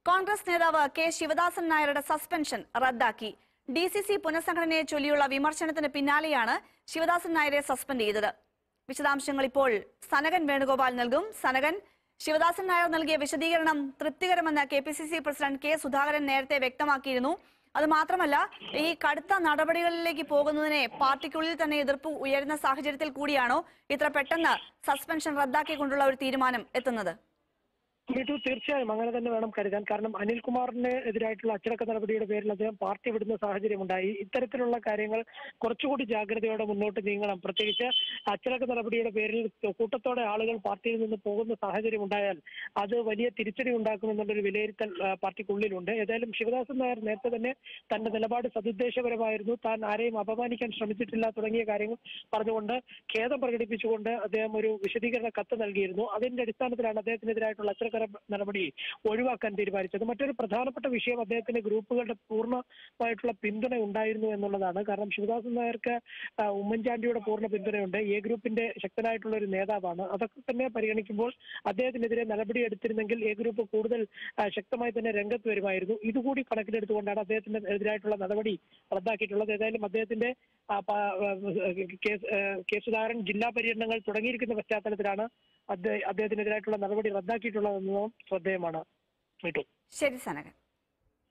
കോൺഗ്രസ് നേതാവ് കെ ശിവദാസൻ നായരുടെ സസ്പെൻഷൻ റദ്ദാക്കി ഡി സി സി പുനഃസംഘടനയെ ചൊല്ലിയുള്ള വിമർശനത്തിന് പിന്നാലെയാണ് ശിവദാസൻ നായരെ സസ്പെൻഡ് ചെയ്തത് വിശദാംശങ്ങൾ ഇപ്പോൾ സനകൻ വേണുഗോപാൽ നൽകും സനകൻ ശിവദാസൻ നായർ നൽകിയ വിശദീകരണം തൃപ്തികരമെന്ന് K P C C president K Sudhakaran നേരത്തെ വ്യക്തമാക്കിയിരുന്നു അത് മാത്രമല്ല ഈ കടുത്ത നടപടികളിലേക്ക് പോകുന്നതിനെ പാർട്ടിക്കുള്ളിൽ തന്നെ എതിർപ്പ് ഉയരുന്ന സാഹചര്യത്തിൽ കൂടിയാണോ ഇത്ര പെട്ടെന്ന് സസ്പെൻഷൻ റദ്ദാക്കിക്കൊണ്ടുള്ള ഒരു തീരുമാനം എത്തുന്നത് ബിജു തീർച്ചയായും അങ്ങനെ തന്നെ വേണം കരുതാൻ കാരണം അനിൽകുമാറിന് എതിരായിട്ടുള്ള അച്ചടക്ക നടപടിയുടെ പേരിൽ അദ്ദേഹം പാർട്ടി വിടുന്ന സാഹചര്യമുണ്ടായി ഇത്തരത്തിലുള്ള കാര്യങ്ങൾ കുറച്ചുകൂടി ജാഗ്രതയോടെ മുന്നോട്ട് നീങ്ങണം പ്രത്യേകിച്ച് അച്ചടക്ക നടപടിയുടെ പേരിൽ കൂട്ടത്തോടെ ആളുകൾ പാർട്ടിയിൽ നിന്ന് പോകുന്ന സാഹചര്യം ഉണ്ടായാൽ അത് വലിയ തിരിച്ചടി ഉണ്ടാക്കുമെന്നുള്ളൊരു വിലയിരുത്തൽ ആ, പാർട്ടിക്കുള്ളിലുണ്ട് ഏതായാലും ശിവദാസൻ നായർ നേരത്തെ തന്നെ തന്റെ നിലപാട് സതുദ്ദേശപരമായിരുന്നു താൻ ആരെയും അപമാനിക്കാൻ ശ്രമിച്ചിട്ടില്ല തുടങ്ങിയ കാര്യങ്ങൾ പറഞ്ഞുകൊണ്ട് ഖേദം പ്രകടിപ്പിച്ചുകൊണ്ട് അദ്ദേഹം ഒരു വിശദീകരണ കത്ത് നൽകിയിരുന്നു അതിന്റെ അടിസ്ഥാനത്തിലാണ് അദ്ദേഹത്തിനെതിരായിട്ടുള്ള അച്ചടക്ക നടപടി ഒഴിവാക്കാൻ തീരുമാനിച്ചത് മറ്റൊരു പ്രധാനപ്പെട്ട വിഷയം അദ്ദേഹത്തിന് ഗ്രൂപ്പുകളുടെ പൂർണ്ണമായിട്ടുള്ള പിന്തുണ ഉണ്ടായിരുന്നു എന്നുള്ളതാണ് കാരണം ശിവദാസൻ നായർക്ക് ആ, ഉമ്മൻചാണ്ടിയുടെ പൂർണ്ണ പിന്തുണയുണ്ട് എ ഗ്രൂപ്പിന്റെ ശക്തനായിട്ടുള്ള ഒരു നേതാവാണ് അതൊക്കെ തന്നെ പരിഗണിക്കുമ്പോൾ അദ്ദേഹത്തിനെതിരെ നടപടി എടുത്തിരുന്നെങ്കിൽ എ ഗ്രൂപ്പ് കൂടുതൽ ആ, ശക്തമായി തന്നെ രംഗത്ത് വരുമായിരുന്നു ഇതുകൂടി കണക്കിലെടുത്തുകൊണ്ടാണ് അദ്ദേഹത്തിന്റെ എതിരായിട്ടുള്ള നടപടി റദ്ദാക്കിയിട്ടുള്ളത് ഏതായാലും അദ്ദേഹത്തിന്റെ ആ, പ- ആ, കെ ആ, കെ സുധാകരൻ ജില്ലാ പര്യടനങ്ങൾ തുടങ്ങിയിരിക്കുന്ന പശ്ചാത്തലത്തിലാണ് അദ്ദേഹ- അദ്ദേഹത്തിനെതിരായിട്ടുള്ള നടപടി റദ്ദാക്കിയിട്ടുള്ളതെന്നതും ശ്രദ്ധേയമാണ് മീട്ടു ശരി സനകൻ